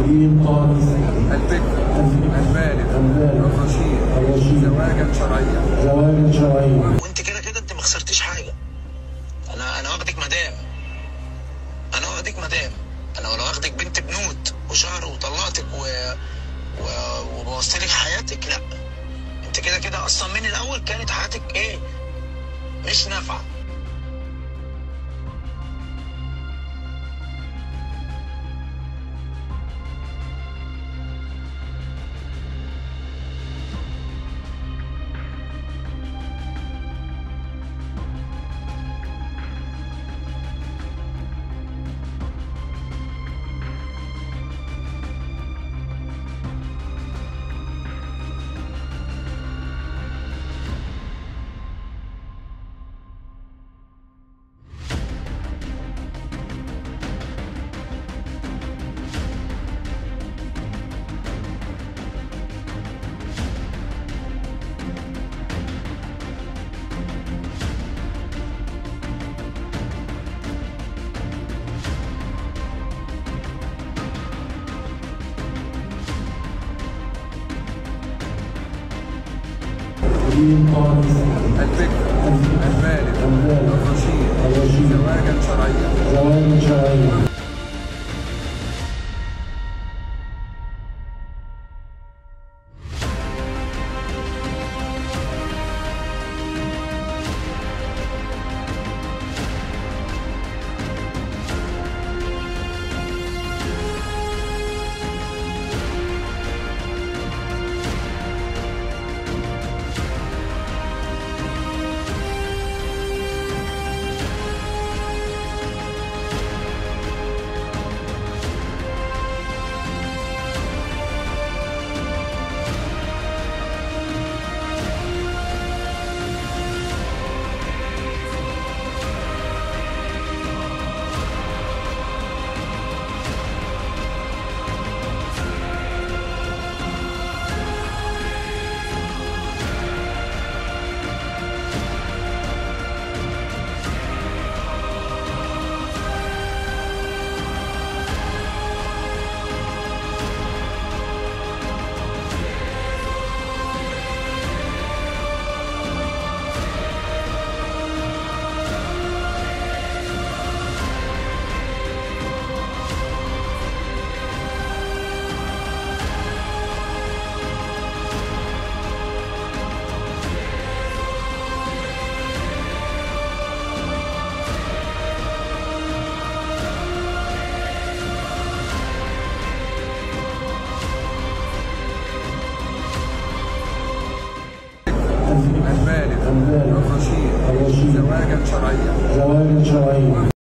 بإمضاء البكر البالغ الرشيد الرشيد زواجا شرعيا زواجا شرعيا وانت كده كده انت ما خسرتيش حاجه انا انا واخدك مدام انا واخدك مدام انا لو واخدك بنت بنوت وشهر وطلعتك و... و... وبوظت لك حياتك لا انت كده كده اصلا من الاول كانت حياتك ايه مش نافعه بإمضاء البكر البالغ الرشيد الرشيد زواجا شرعيا زواجا شرعيا البالغ البالغ الرشيد الرشيد زواجا شرعيا زواجا شرعيا